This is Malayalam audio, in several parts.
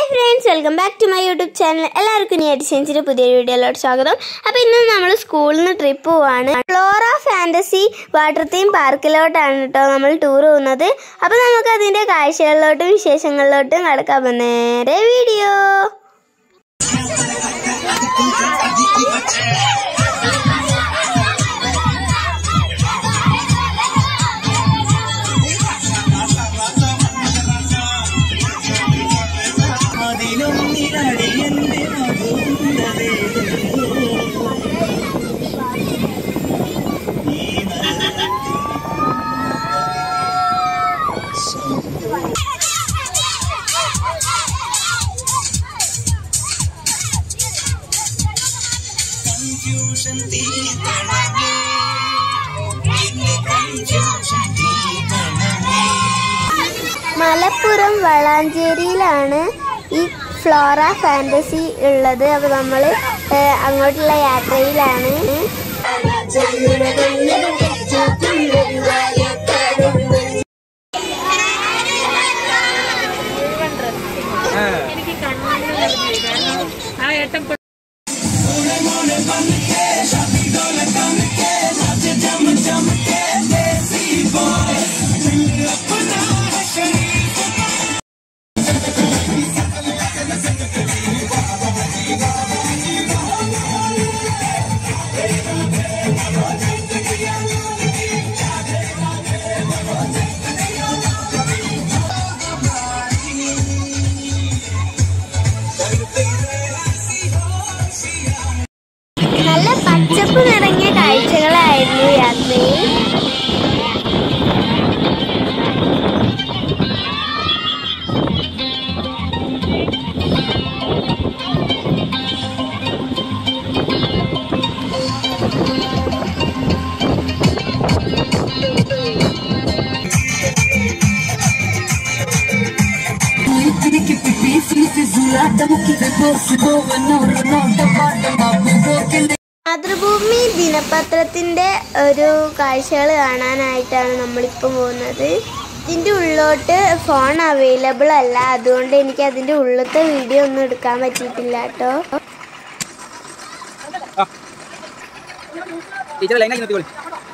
Friends welcome back to my YouTube channel എല്ലാവർക്കും നീ ഡിസൈൻസിന്റെ പുതിയൊരു വീഡിയോയിലോട്ട് സ്വാഗതം അപ്പോൾ ഇന്ന് നമ്മൾ സ്കൂളിൽ നിന്ന് ട്രിപ്പ് പോവാണ് ഫ്ലോറ ഫാന്റസി വാട്ടർ തീം പാർക്കിലോട്ടാണ് കേട്ടോ നമ്മൾ ടൂർ പോകുന്നത് അപ്പോൾ നമുക്ക് അതിന്റെ കാഴ്ചകളിലോട്ടും വിശേഷങ്ങളിലോട്ടും കടക്കാം നേരെ വീഡിയോ അതിലൊന്നിരടിയന്റെ മധുരതേ കൺഫ്യൂഷൻ തീർക്കണമേ എന്റെ കൺഫ്യൂഷൻ തീർക്കണമേ മലപ്പുറം വളാഞ്ചേരിയിലാണ് ഈ ഫ്ലോറ ഫാന്റസി ഉള്ളത് അപ്പോൾ നമ്മൾ അങ്ങോട്ടുള്ള യാത്രയിലാണ് നല്ല പച്ചപ്പ് നിറഞ്ഞ കാഴ്ചകളായിരുന്നു യാത്രയിൽ മാതൃഭൂമി ദിനപത്രത്തിന്റെ ഒരു കാഴ്ചകൾ കാണാനായിട്ടാണ് നമ്മളിപ്പോൾ പോകുന്നത് ഇതിന്റെ ഉള്ളോട്ട് ഫോൺ അവൈലബിൾ അല്ല അതുകൊണ്ട് എനിക്ക് അതിന്റെ ഉള്ളത്തെ വീഡിയോ ഒന്നും എടുക്കാൻ പറ്റിയിട്ടില്ല കേട്ടോ ടീച്ചർ ലൈനാക്കി നിർത്തിക്കോളി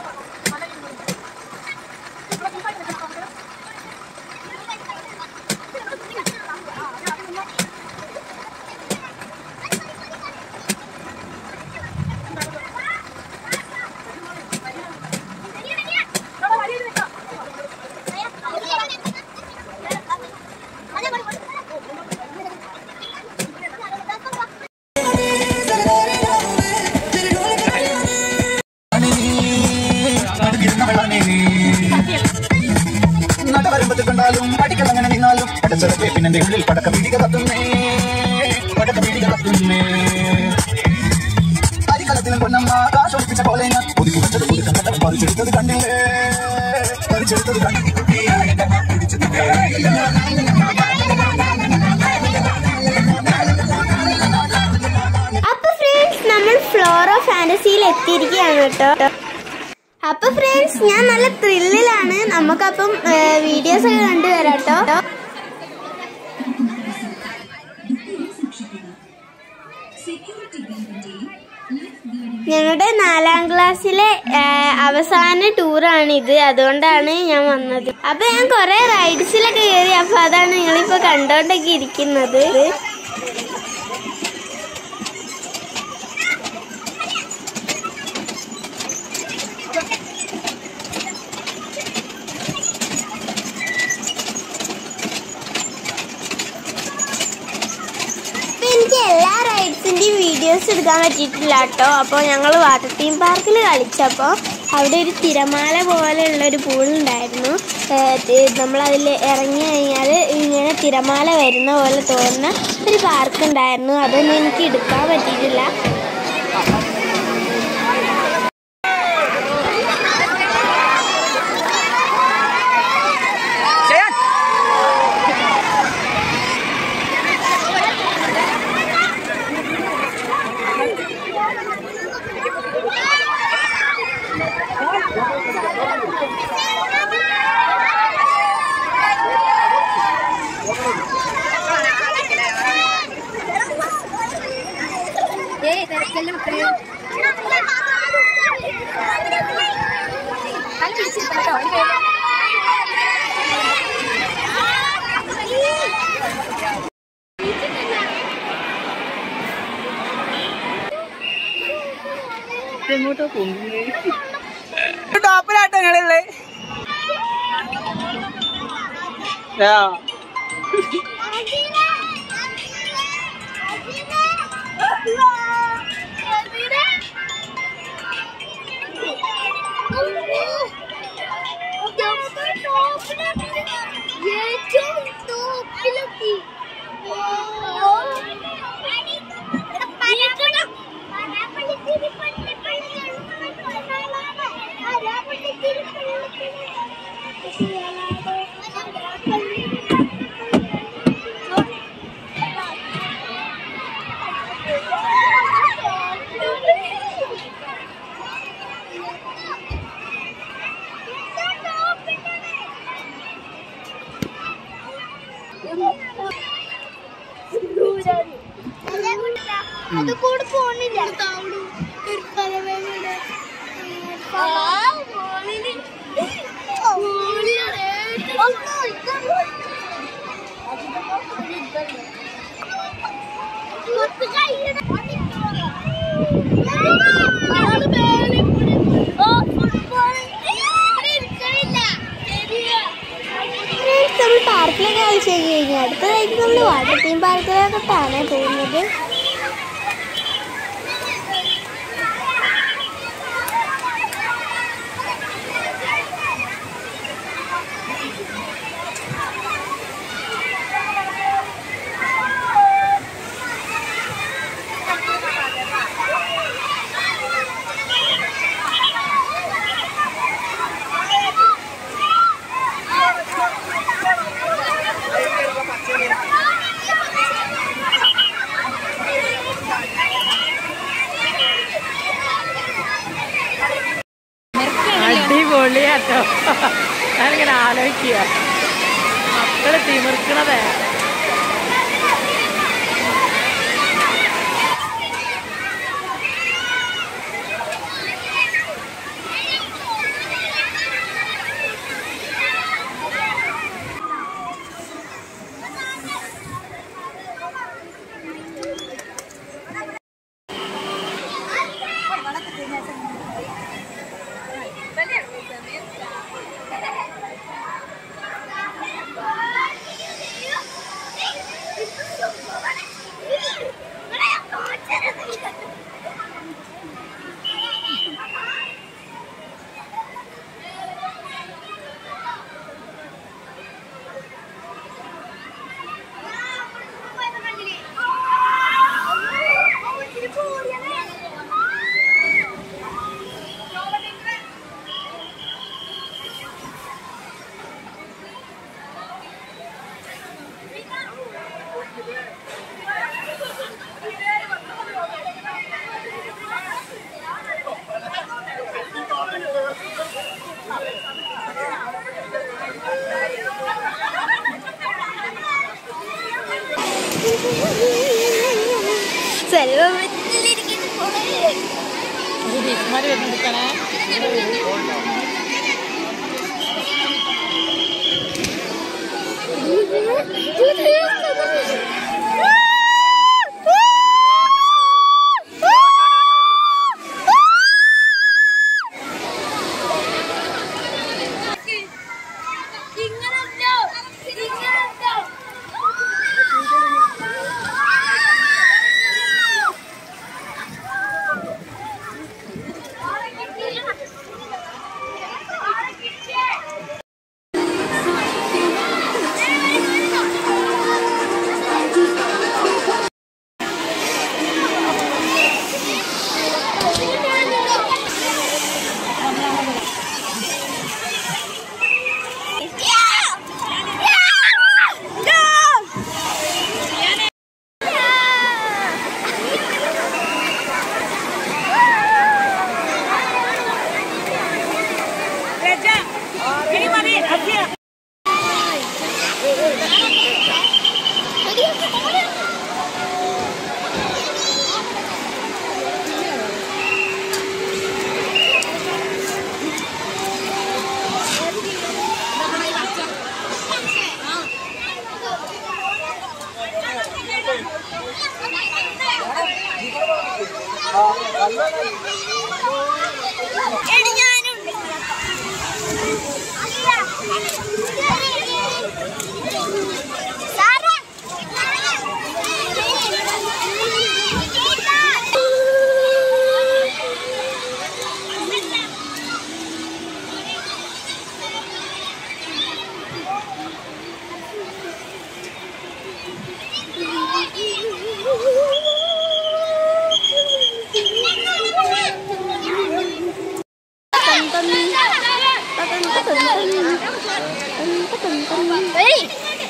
നടവരമ്പത്ത് കണ്ടാലും അടിക്കൽ അങ്ങനെ നിന്നാലും അടച്ചടക്കെ പിന്നെ ഉള്ളിൽ പടക്ക പിടിക കത്തുന്നേ പടക്ക പിടിക കത്തുന്നേ അരിക്കലത്തിലും പൊന്നമ്മ കാശൊളിപ്പിച്ച പോലെ ഞാൻ ഒതുക്കി വെച്ചത് ഒതുക്കം കണ്ടത് പറിച്ചെടുത്തത് കണ്ടില്ലേ പറിച്ചെടുത്തത് അപ്പൊ ഫ്രണ്ട്സ് നമ്മൾ ഫ്ലോറ ഫാന്റസിയിൽ എത്തിയിരിക്കുകയാണ് കേട്ടോ അപ്പൊ ഫ്രണ്ട്സ് ഞാൻ നല്ല ത്രില്ലിലാണ് നമുക്കപ്പം വീഡിയോസ് ഒക്കെ കണ്ടുവരാം കേട്ടോ ഞങ്ങളുടെ നാലാം ക്ലാസ്സിലെ ആ, അവസാന ടൂറാണ് ഇത് അതുകൊണ്ടാണ് ഞാൻ വന്നത് അപ്പൊ ഞാൻ കുറെ റൈഡ്സിലൊക്കെ കയറി അപ്പൊ അതാണ് നിങ്ങളിപ്പോ കണ്ടോണ്ടൊക്കെ ഇരിക്കുന്നത് അപ്പൊ എനിക്ക് എല്ലാ റൈഡ്സിന്റെയും വീഡിയോസ് എടുക്കാൻ പറ്റിയിട്ടില്ല കേട്ടോ അപ്പോൾ ഞങ്ങൾ വാട്ടർ തീം പാർക്കിൽ കളിച്ചപ്പോൾ അവിടെ ഒരു തിരമാല പോലെയുള്ള ഒരു പൂളുണ്ടായിരുന്നു നമ്മളതിൽ ഇറങ്ങി കഴിഞ്ഞാൽ ഇങ്ങനെ തിരമാല വരുന്ന പോലെ തോന്നുന്ന ഒരു പാർക്ക് ഉണ്ടായിരുന്നു അതൊന്നും എനിക്ക് എടുക്കാൻ പറ്റിയിട്ടില്ല ചെയ്യാൻ ആ എങ്ങോട്ടോ പോകുന്നത് ടോപ്പിലാട്ടോ ഞങ്ങളുള്ളത് ആ ഏറ്റവും ടോപ്പിലെത്തി അത് കൂടെ പോണില്ല ഫ്രണ്ട്സ് നമ്മൾ പാർക്കിലൊക്കെ കളിച്ച് കഴിഞ്ഞു അടുത്തതായിട്ട് നമ്മൾ വാട്ടർ തീം പാർക്കിലോട്ടാണ് പോകുന്നത് അടിപൊളിയാട്ടോ ഞാനിങ്ങനെ ആലോചിക്കുക മക്കള് തിമിർക്കണതേ ടീച്ചർമാര് വരുന്നെടുക്കണേ Yeah.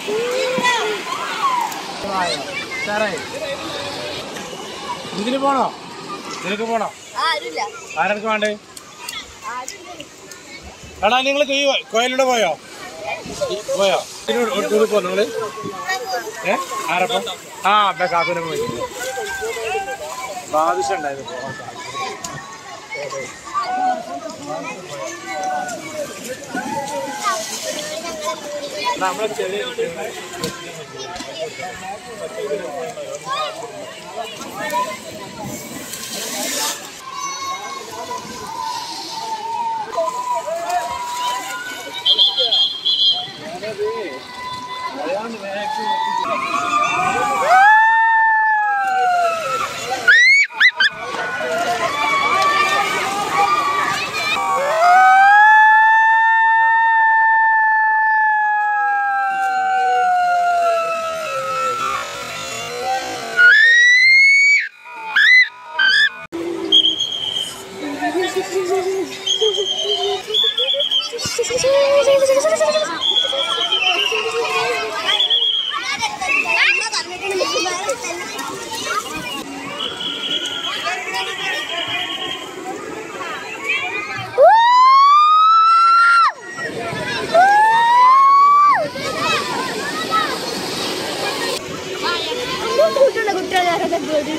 സാറേ ഇതിന് പോണോ നിനക്ക് പോണോ ആരൊക്കെ വേണ്ടേ എടാ നിങ്ങൾ കോയിലൂടെ പോയോ പോയോ ടൂറിൽ പോയോ നിങ്ങള് ഏ ആരപ്പം ആ അപ്പൊ കാത്തൂരെ പോയി ബാധിച്ച ഉണ്ടായിരുന്നു നമ്മളെ ചെറിയ കുട്ടികളുടെ കുട്ടികളെ പോയി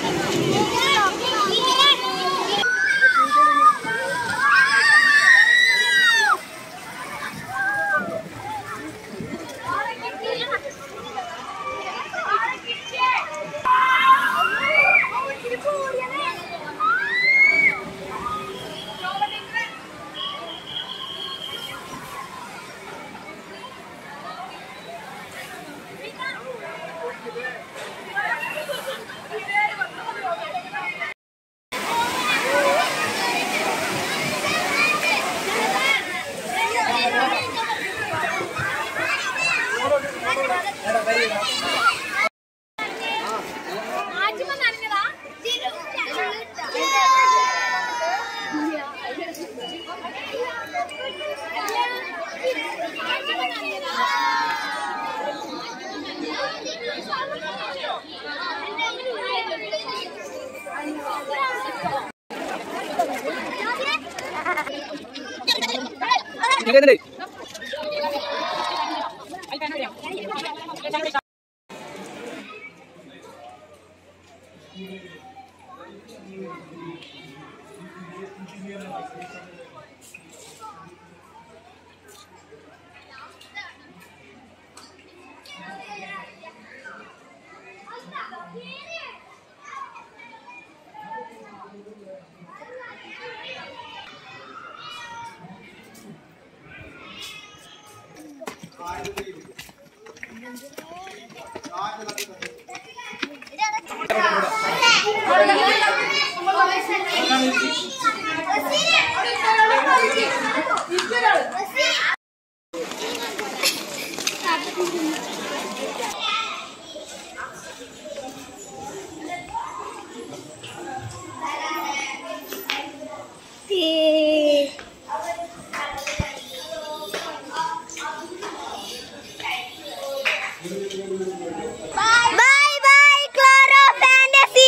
bye bye Flora fantasy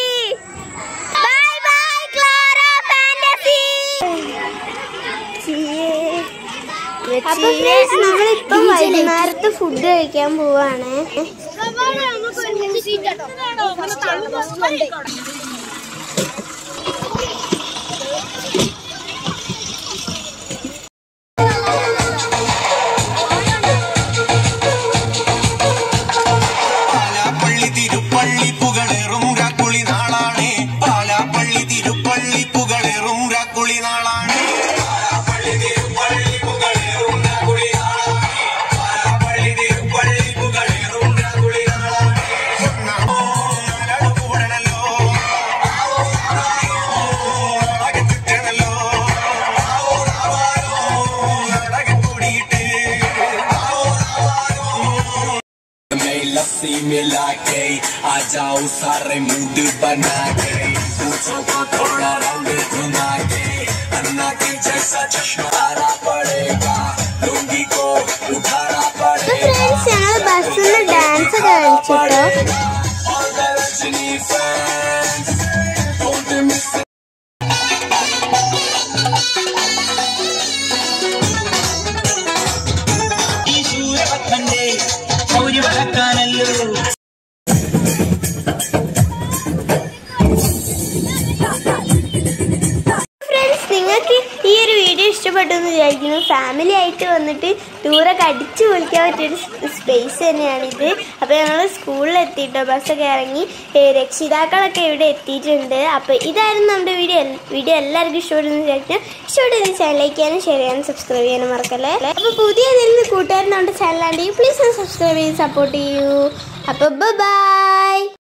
bye bye Flora fantasy അപ്പൊ ഫ്രണ്ട്സ് നമ്മളിപ്പം വൈകുന്നേരത്തെ ഫുഡ് കഴിക്കാൻ പോവാണ് പാലാപ്പള്ളി തിരുപ്പള്ളി പുകളേറും രാക്കുളി നാളാണ് പാലാപ്പള്ളി തിരുപ്പള്ളി പുകളേറും രാക്കുളി നാളാണ് പാലാപ്പള്ളി തിരുപ്പള്ളി പുകളേറും രാക്കുളി നാളാണ് പാലാപ്പള്ളി തിരുപ്പള്ളി പുകളേറും രാക്കുളി നാളാണ് ഒന്നാമോ നാലാള് കൂടണല്ലോ അകത്തിട്ടണല്ലോ നാടകം കൂടിയിട്ട് में लस्सी मिला के आ जाओ सारे मूड बना के पूछो को थोड़ा रंग घुमा के अन्ना के जैसा चश्मा पड़ेगा लुंगी को उठाना അപ്പൊ पड़ेगा ഫ്രണ്ട്സ് ഞങ്ങൾ bus fans. Don't they miss it? ഈ ശൂരപത്മന്റെ ശൗര്യവളക്കാനല്ലോ ഫ്രണ്ട്സ് നിങ്ങൾക്ക് ഈ ഒരു വീഡിയോ ഇഷ്ടപ്പെട്ടു എന്ന് വിചാരിക്കുന്നു ഫാമിലി ആയിട്ട് വന്നിട്ട് ടൂറൊക്കെ അടിച്ചു പൊളിക്കാൻ പറ്റിയൊരു സ്പേസ് തന്നെയാണിത് അപ്പോൾ ഞങ്ങൾ സ്കൂളിൽ എത്തിയിട്ടോ ബസ്സൊക്കെ ഇറങ്ങി ഏ, രക്ഷിതാക്കളൊക്കെ ഇവിടെ എത്തിയിട്ടുണ്ട് അപ്പോൾ ഇതായിരുന്നു നമ്മുടെ വീഡിയോ വീഡിയോ എല്ലാവർക്കും ഇഷ്ടപ്പെടുന്നു വിചാരിക്കുന്നു ഇഷ്ടപ്പെടുന്ന ചാനൽ ലൈക്ക് ചെയ്യാനും ഷെയർ ചെയ്യാനും സബ്സ്ക്രൈബ് ചെയ്യാനും മറക്കല്ലേ അപ്പോൾ പുതിയ ഏതെങ്കിലും കൂട്ടുകാരൻ നമ്മുടെ ചാനലാണെങ്കിൽ പ്ലീസ് സബ്സ്ക്രൈബ് ചെയ്ത് സപ്പോർട്ട് ചെയ്യൂ അപ്പോൾ ബൈ